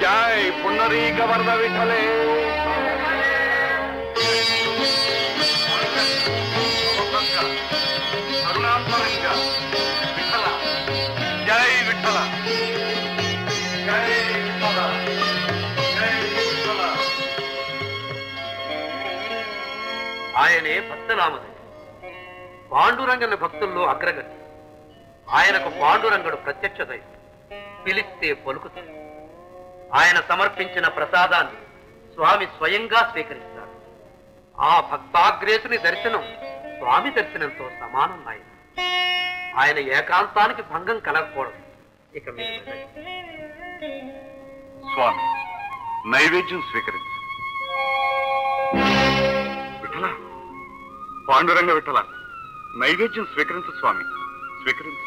జై పుండరీక వరద విఠలే జై విఠల జై విఠల జై విఠల ఆయనే భక్తనామధేయుడు పాండురంగని భక్తుల్లో అగ్రగతి ఆయనకు పాండురంగడు ప్రత్యక్ష దైవం పిలిస్తే పలుకుతాడు ఆయన సమర్పించిన ప్రసాదాన్ని స్వామి స్వయంగా స్వీకరిస్తాడు ఆ భక్తాగ్రేసుని దర్శనం స్వామి దర్శనంతో సమానం ఆయన ఆయన ఏకాంతానికి భంగం కలగకూడదు ఇక మీరు వెళ్ళండి. స్వామి నైవేద్యం స్వీకరించు విఠల పాండురంగ విఠల నైవేద్యం స్వీకరించు స్వామి స్వీకరించు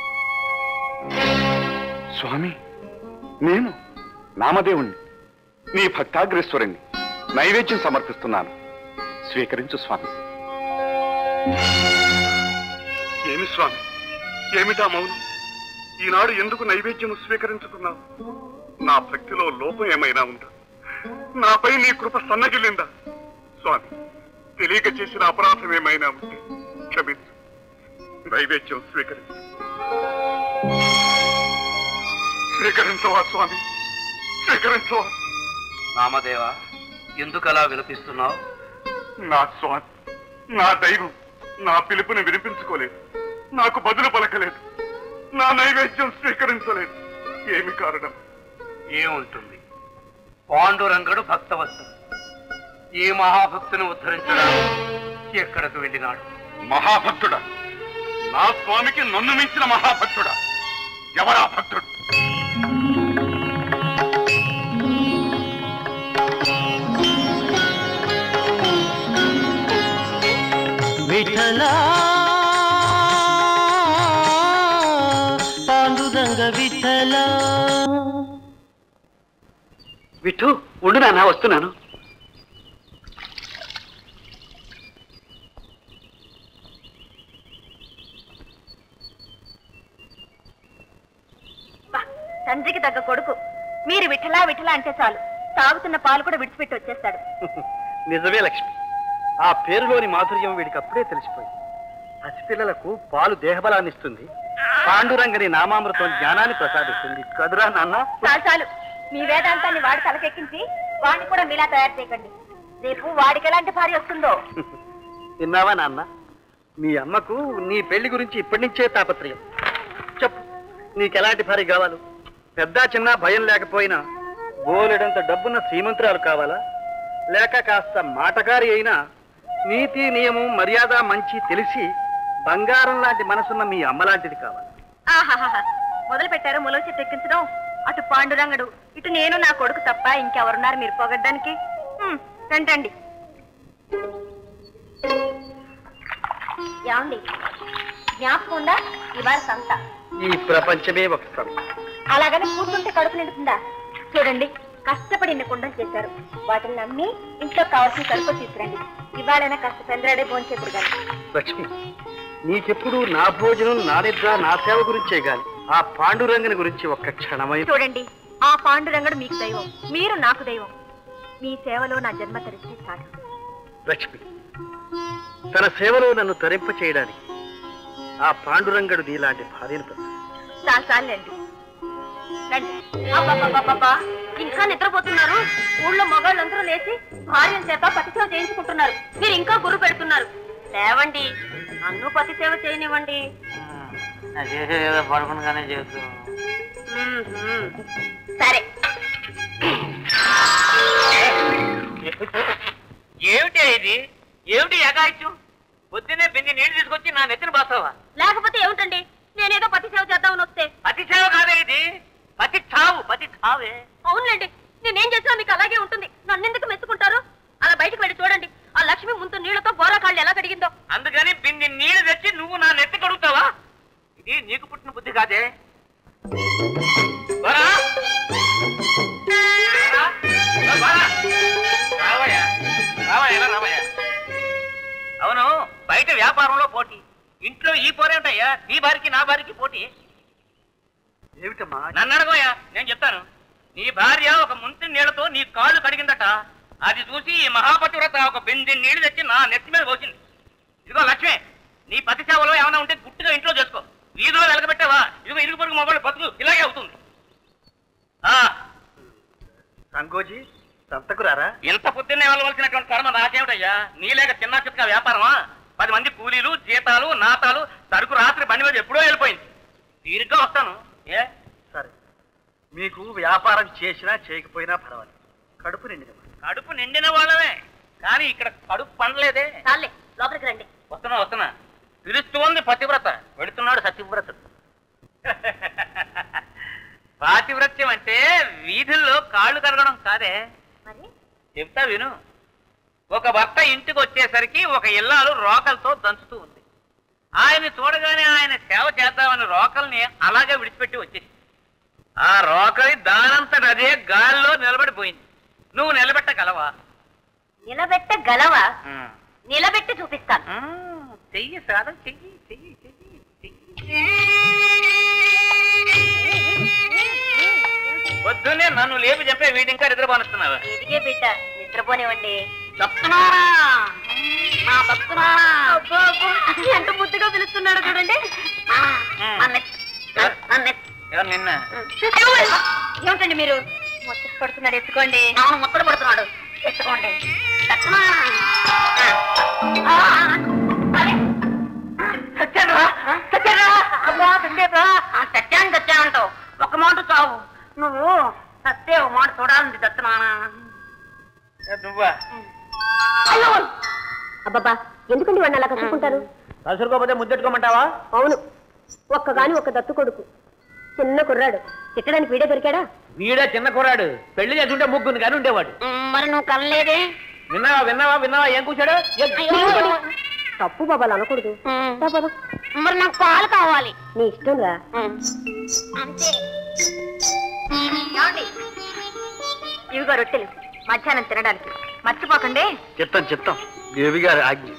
స్వామి నేను నామదేవుణ్ణి నీ భక్తాగ్రేశ్వరుణ్ణి నైవేద్యం సమర్పిస్తున్నాను స్వీకరించు స్వామి ఏమి స్వామి ఏమిటా మౌనం ఈనాడు ఎందుకు నైవేద్యము స్వీకరించుకున్నావు నా భక్తిలో లోపం ఏమైనా ఉందా నాపై నీ కృప సన్నగిల్లిందా స్వామి తెలియక చేసిన అపరాధం ఏమైనా ఉంటే క్షమించు నైవేద్యం స్వీకరించు స్వీకరించవా స్వామి స్వీకరించవా నామదేవా ఎందుకలా వినిపిస్తున్నావు నా స్వామి నా దైవం నా పిలుపుని వినిపించుకోలేదు నాకు బదులు పలకలేదు నా నైవేద్యం స్వీకరించలేదు ఏమి కారణం ఏముంటుంది పాండురంగడు భక్తవత్సలు ఈ మహాభక్తుని ఉద్ధరించడానికి ఎక్కడకు వెళ్ళినాడు మహాభక్తుడా నా స్వామికి నన్ను మించిన మహాభక్తుడా ఎవరా భక్తుడు విఠలా పాండురంగ విఠలా విఠు ఉండు నాన్న వస్తున్నాను బా, తండ్రికి తగ్గ కొడుకు మీరు విఠలా విఠలా అంటే చాలు తాగుతున్న పాలు కూడా విడిచిపెట్టి వచ్చేస్తాడు నిజమే లక్ష్మి ఆ పేరులోని మాధుర్యం వీడికి అప్పుడే తెలిసిపోయింది పసిపిల్లలకు పాలు దేహబలాన్ని ఇస్తుంది పాండురంగని నామామృతం జ్ఞానాన్ని ప్రసాదిస్తుంది కదురా నాన్న చాలు చాలు మీ వేదాంతాన్ని వాడి తలకెక్కించి వాడిని కూడా మీలా తయారు చేయకండి రేపు వాడికి ఎలాంటి భార్య వస్తుందో విన్నావా నాన్న మీ అమ్మకు నీ పెళ్లి గురించి ఇప్పటి నుంచే తాపత్రయం చెప్పు నీకెలాంటి భార్య కావాలి పెద్ద చిన్న భయం లేకపోయినా బోలెడంత డబ్బున్న శ్రీమంతురాలు కావాలా లేక కాస్త మాటగారి అయినా నీతి నియమం మర్యాద మంచి తెలిసి బంగారం లాంటి మనసున్న మీ అమ్మ లాంటిది కావాలి ఆహాహాహా మొదలు పెట్టారు ములవ చెట్టు ఎక్కించడం అటు పాండురంగడు ఇటు నేను నా కొడుకు తప్ప ఇంకెవరున్నారు మీరు పొగడ్డానికి హ్మ్, రండి ఏమండి జ్ఞాపకం ఉందా ఇవాళ సంత ఈ ప్రపంచమే ఒక సంత అలాగని కూర్చుంటే కడుపు నిండుతుందా చూడండి కష్టపడి ఇన్ని కుండలు చేశారు వాటిని నమ్మి ఇంట్లో కావాల్సిన సరుకులు తీసుకురండి ఇవాళైనా కాస్త పెందరాడే భోంచేపుడు కానీ లక్ష్మి నీకెప్పుడు నా భోజనం నా నిద్ర నా సేవ గురించే గాని ఆ పాండురంగని గురించి ఒక్క క్షణమై చూడండి ఆ పాండురంగడు మీకు దైవం మీరు నాకు దైవం మీ సేవలో నా జన్మ తరిచి చాలు లక్ష్మి తన సేవలో నన్ను తరింప చేయడానికి ఆ పాండురంగడు నీలాంటి భార్యను ప్రసాదించాడు. చాలు చాలండి రండి అబ్బబ్బబ్బబ్బబ్బా, ఇంకా నిద్రపోతున్నారు ఊళ్ళో మగాళ్ళందరూ లేచి భార్య చేత పతి సేవ చేయించుకుంటున్నారు మీరు ఇంకా గురు పెడుతున్నారు లేవండి నన్ను పతి సేవ చేయనివ్వండి పడుకునగానే చేస్తూ మ్మ్, మ్మ్. సరే ఏమిటి ఇది ఏమిటి ఎగాయిచ్చు పొద్దున్నే బింది నీళ్లు తీసుకొచ్చి నా నెత్తిన బాస్తావా లేకపోతే ఏమిటండి నేనేదో పతి సేవ చేద్దామని వస్తే పతి సేవ కాదే ఇది పతి చావు పతి చావే అవునులేండి నేనేం చేసినా మీకు అలాగే ఉంటుంది నన్ను ఎందుకు మెచ్చుకుంటారు అలా బయటకు వెళ్ళి చూడండి ఆ లక్ష్మి ముందు నీళ్లతో బోరా కాళ్ళు ఎలా కడిగిందో అందుకని బింది నీళ్లు తెచ్చి నువ్వు నా నెత్తి కడుగుతావా ఇది నీకు పుట్టిన బుద్ధి కాదే వరా? వరా? వరా? రావయ్యా. రావయ్యా, ఇలా రావయ్యా. అవును బయట వ్యాపారంలో పోటీ ఇంట్లో ఈ పోరేమిటయ్యా నీ భార్యకి నా భార్యకి పోటీ ఏమిటమ్మా నన్ను అడగోయా నేను చెప్తాను నీ భార్య ఒక ముంచి నీళ్లతో నీ కాళ్ళు కడిగిందట అది చూసి ఈ మహాపతివ్రత ఒక బింది నీళ్లు తెచ్చి నా నెత్తి మీద పోసింది ఇదిగో లక్ష్మి నీ పతి సేవలో ఏమైనా ఉంటే గుట్టుగా ఇంట్లో చేసుకో వీధిలో వెలగబెట్టావా ఇదిగో ఇరుగు పొరుగు మొబైల్ బతుకు ఇలాగే అవుతుంది ఆ సంకోజీ సంతకు రారా ఇంత పొద్దున్నే వెళ్ళవలసినటువంటి కర్మ నాకేమిటయ్యా నీలేక చిన్న చిత్క వ్యాపారమా పది మంది కూలీలు జీతాలు నాతాలు సరుకు రాత్రి బండి మీద ఎప్పుడో వెళ్ళిపోయింది తీరిగ్గా వస్తాను ఏ సరే మీకు వ్యాపారం చేసినా చేయకపోయినా పర్వాలేదు కడుపు నిండిన కడుపు నిండిన వాళ్ళమే కానీ ఇక్కడ కడుపు పండలేదే చాలే లోపలికి రండి వస్తున్నా వస్తున్నా పిలుస్తోంది పతివ్రత వెళుతున్నాడు సత్యవ్రతుడు పాతివ్రత్యం అంటే వీధుల్లో కాళ్ళు కరగడం కాదే మరి చెప్తా విను ఒక భర్త ఇంటికి వచ్చేసరికి ఒక ఇల్లాలు రోకలతో దంచుతూ ఉంది ఆయన చూడగానే ఆయన సేవ చేద్దామని రోకల్ని అలాగే విడిచిపెట్టి వచ్చేసి ఆ రోకలి దానంతట అదే గాలిలో నిలబడిపోయింది నువ్వు నిలబెట్టగలవా నిలబెట్ట గలవా నిలబెట్టి చూపిస్తాను ఆ, చెయ్యి సాధన చెయ్యి చెయ్యి చెయ్యి చెయ్యి పొద్దున్నే నన్ను లేపి చెప్పే వీడి ఇంకా నిద్రపోనిస్తున్నావా ఎదిగే బిడ్డ నిద్రపోనివ్వండి చెప్తున్నారా నా భక్తున్నారా ఎంత ముద్దుగా పిలుస్తున్నాడు చూడండి ఆ, నన్ను- నన్ను- ఎవరు నిన్న ఏమిటండి మీరు ముచ్చట పడుతున్నాడు ఎత్తుకోండి అవును ముచ్చట పడుతున్నాడు ఎత్తుకోండి చెప్తున్నా. ఆ, అరే. చచ్చానురా? చచ్చానురా? అబ్బా, చచ్చేదా? ఆ, చచ్చాను చచ్చానంటావు ఒక మాట చావు నువ్వు చస్తే ఒక మాట చూడాలండి దత్తనానా నువ్వా అబ్బబ్బా ఎందుకండి వాడిని అలా కట్టుకుంటారు కసురుకోపోతే ముద్దెట్టుకోమంటావా అవును ఒక్కగాని ఒక దత్తు కొడుకు చిన్న కుర్రాడు తిట్టడానికి వీడే దొరికాడా వీడే చిన్న కుర్రాడు పెళ్లి చేసుకుంటే ముగ్గురు కానీ ఉండేవాడు మరి నువ్వు కనలేదే విన్నావా విన్నావా విన్నావా ఏం కూర్చాడు తప్పు బాబాలు అనకూడదు మరి నాకు పాలు కావాలి నీ ఇష్టం రా అంతే ఇవిగో రొట్టెలు మధ్యాహ్నం తినడానికి మర్చిపోకండి చిత్తం చిత్తం దేవి గారి ఆజ్ఞ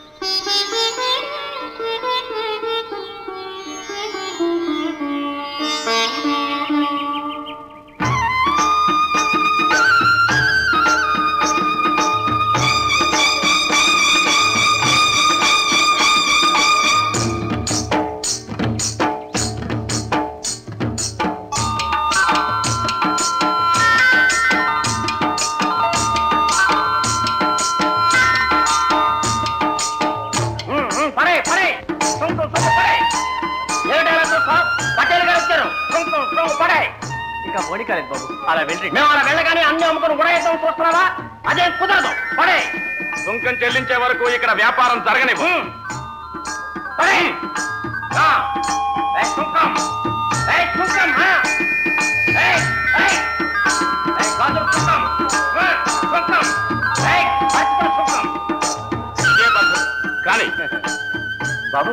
పడే పడే సొంతం సొంతం పడే ఏడాది చూస్తా పట్టేలు గారు వచ్చారు సొంతం సొంతం పడే ఇంకా పోనీకాలేదు బాబు అలా వెళ్ళి మేము అలా వెళ్ళగానే అన్ని అమ్ముకుని ఉడేద్దాం చూస్తున్నావా అదే కుదరదు పడే సుంకం చెల్లించే వరకు ఇక్కడ వ్యాపారం జరగనివ్వు పడే ఆ. ఏయ్, సుంకం ఏయ్, సుంకం ఆ. ఏయ్, ఏయ్. ఏయ్, గాజుల సుంకం ఆ, సుంకం ఏయ్, పట్టుకో సుంకం ఇదే పద్ధతి. కానీ బాబు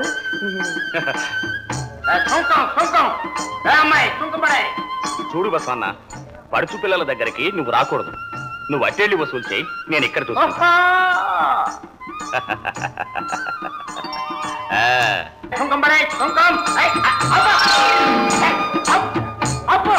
ఏయ్, సుంకం సుంకం ఏ అమ్మాయి సుంకం పడే చూడు బసవన్న పడుచు పిల్లల దగ్గరికి నువ్వు రాకూడదు నువ్వు అట్టేళ్ళి వసూలు చేయి నేను ఇక్కడ చూసుకుంటా ఆ, సుంకం పడే సుంకం ఏయ్, అబ్బా. ఏయ్, అబ్బ, అబ్బ.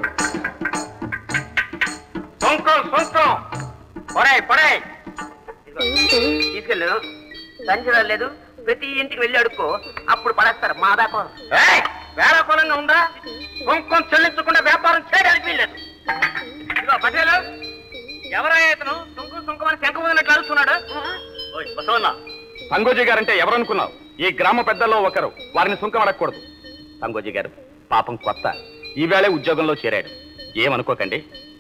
సుంకం సుంకం పడే పడే తీసుకెళ్ళు సంచి లేదు ప్రతి ఇంటికి వెళ్ళి అడుక్కో అప్పుడు పడేస్తారు మా వ్యాపారం వేళాకోళంగా ఉందా కుంకుమ చెల్లించకుండా వ్యాపారం చేయడానికి వీల్లేదు ఇదిగో పటేలు ఎవరయ్యా ఇతను సుంకు సుంకం అని శంఖం ఉన్నట్లు అడుగుతున్నాడు ఓయ్ బసవన్న సంగోజీ గారంటే ఎవరనుకున్నావు ఈ గ్రామ పెద్దల్లో ఒకరు వారిని సుంకం అడగకూడదు సంగోజీ గారు పాపం కొత్త ఈవేళే ఉద్యోగంలో చేరాడు ఏమనుకోకండి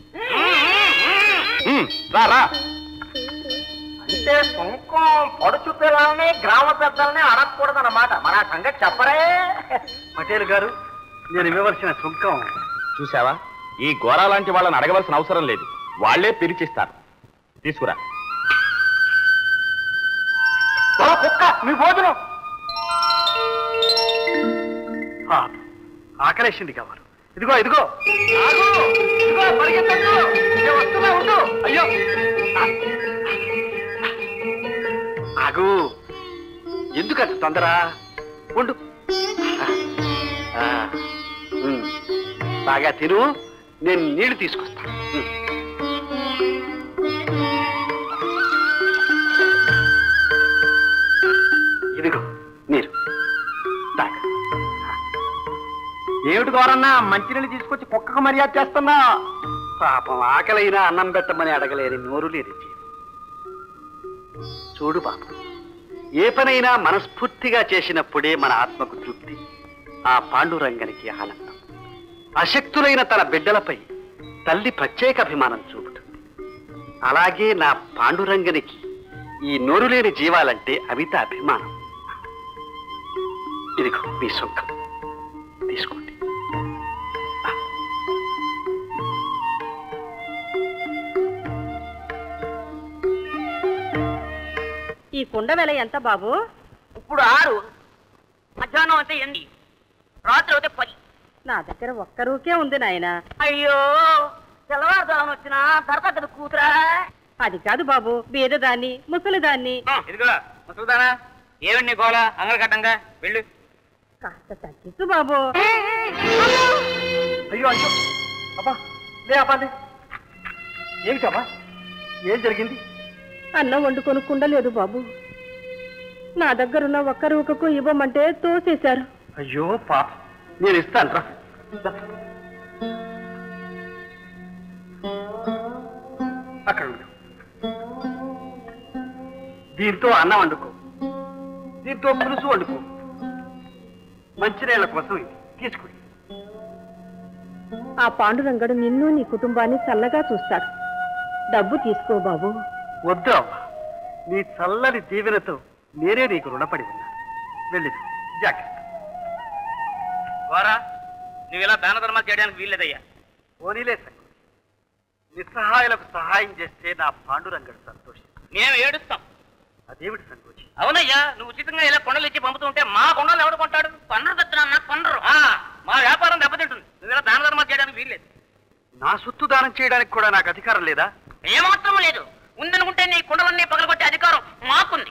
ఉమ్, రా రా అంటే సుంకం పడుచు పిల్లల్ని గ్రామ పెద్దల్ని అడగకూడదన్నమాట మన ఆ సంగతి చెప్పరే పటేల్ గారు నేను ఇవ్వవలసిన సుంకం చూసావా ఈ గోరా లాంటి వాళ్ళని అడగవలసిన అవసరం లేదు వాళ్లే పిలిచిస్తారు తీసుకురా ఓ కుక్క మీ భోజనం ఆ, ఆకలేసింది కావాలి ఇదిగో ఇదిగో ఆగు! ఇదిగో పరిగెత్తొద్దు! నేను వస్తున్నా ఉండు అయ్యో ఆగు ఎందుకంత తొందర ఉండు ఆ, ఉమ్. బాగా తిను నేను నీళ్లు తీసుకొస్తాను ఉమ్. ఇదిగో నీరు తాగ ఏమిటి గోరన్నా మంచినీళ్ళు తీసుకొచ్చి కుక్కకు మర్యాద చేస్తున్నా పాపం ఆకలైనా అన్నం పెట్టమని అడగలేని నోరు లేదు జీవి. చూడు బాబు ఏ పనైనా మనస్ఫూర్తిగా చేసినప్పుడే మన ఆత్మకు తృప్తి ఆ పాండురంగనికి ఆనందం అశక్తులైన తన బిడ్డలపై తల్లి ప్రత్యేక అభిమానం చూపుతుంది అలాగే నా పాండురంగనికి ఈ నోరు లేని జీవాలంటే అమిత అభిమానం ఇదిగో మీ సొంతం తీసుకోండి ఈ కుండ వెల ఎంత బాబు ఇప్పుడు ఆరు మధ్యాహ్నం అయితే ఎనిమిది రాత్రి అయితే పది నా దగ్గర ఒక్క రూకే ఉంది నాయన అయ్యో తెల్లవారుజామున వచ్చిన ధర తగ్గదు కూతురా అది కాదు బాబు బీదదాన్ని ముసలిదాన్ని ఇదిగో ముసలుదానా ఏమండి నీ గోళ అంగళకట్టంగా వెళ్ళు కాస్త తగ్గించు బాబు అయ్యో అయ్యో అబ్బా లే అబ్బాలి ఏమిటమ్మా ఏం జరిగింది అన్నం వండుకొని కుండలేదు బాబు నా దగ్గరున్న ఒక్క రూకకు ఇవ్వమంటే తోసేశారు అయ్యో పాప నేను ఇస్తాను రా దా. అక్కడ ఉండు దీంతో అన్నం వండుకో దీంతో పులుసు వండుకో మంచినీళ్ళ కోసం ఇది తీసుకుని ఆ పాండురంగడు నిన్ను నీ కుటుంబాన్ని చల్లగా చూస్తాడు డబ్బు తీసుకో బాబు వద్దు అవ్వ నీ చల్లని దీవెనతో నేనే నీకు రుణపడి ఉన్నాను వెళ్ళిదు జాగ్రత్త గోరా నువ్వు ఇలా దాన ధర్మాలు చేయడానికి వీల్లేదయ్యా పోనీలే సంగతి నిస్సహాయులకు సహాయం చేస్తే నా పాండురంగడు సంతోషం మేము ఏడుస్తాం అదేమిటి సంకోచి అవునయ్యా నువ్వు ఉచితంగా ఇలా కొండలు ఇచ్చి పంపుతుంటే మా కొండలు ఎవడు కొంటాడు కొండరు తెచ్చినా నాకు కొండరు మా వ్యాపారం దెబ్బతింటుంది నువ్వు ఇలా దాన ధర్మాలు చేయడానికి వీల్లేదు నా సొత్తు దానం చేయడానికి కూడా నాకు అధికారం లేదా ఏమాత్రం లేదు ఉందనుకుంటే నీ కుండలన్నీ పగలగొట్టే అధికారం మాకుంది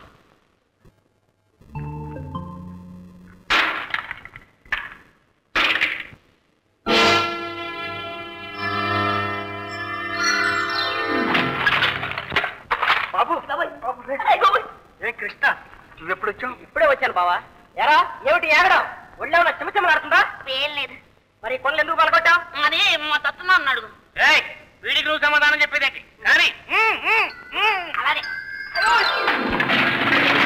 బాబు బాబు, రే. ఏ కృష్ణ నువ్వెప్పుడు వచ్చావు ఇప్పుడే వచ్చాను బావా ఎరా ఏమిటి ఏగడం ఒళ్ళేమన్నా చిమచిమలాడుతుందా ఏం లేదు మరి కొండలు ఎందుకు పగలగొట్టావు అది మా తత్తున్నా అన్నాడు వీడికి నువ్వు సమాధానం చెప్పేదేంటి కానీ అలాగే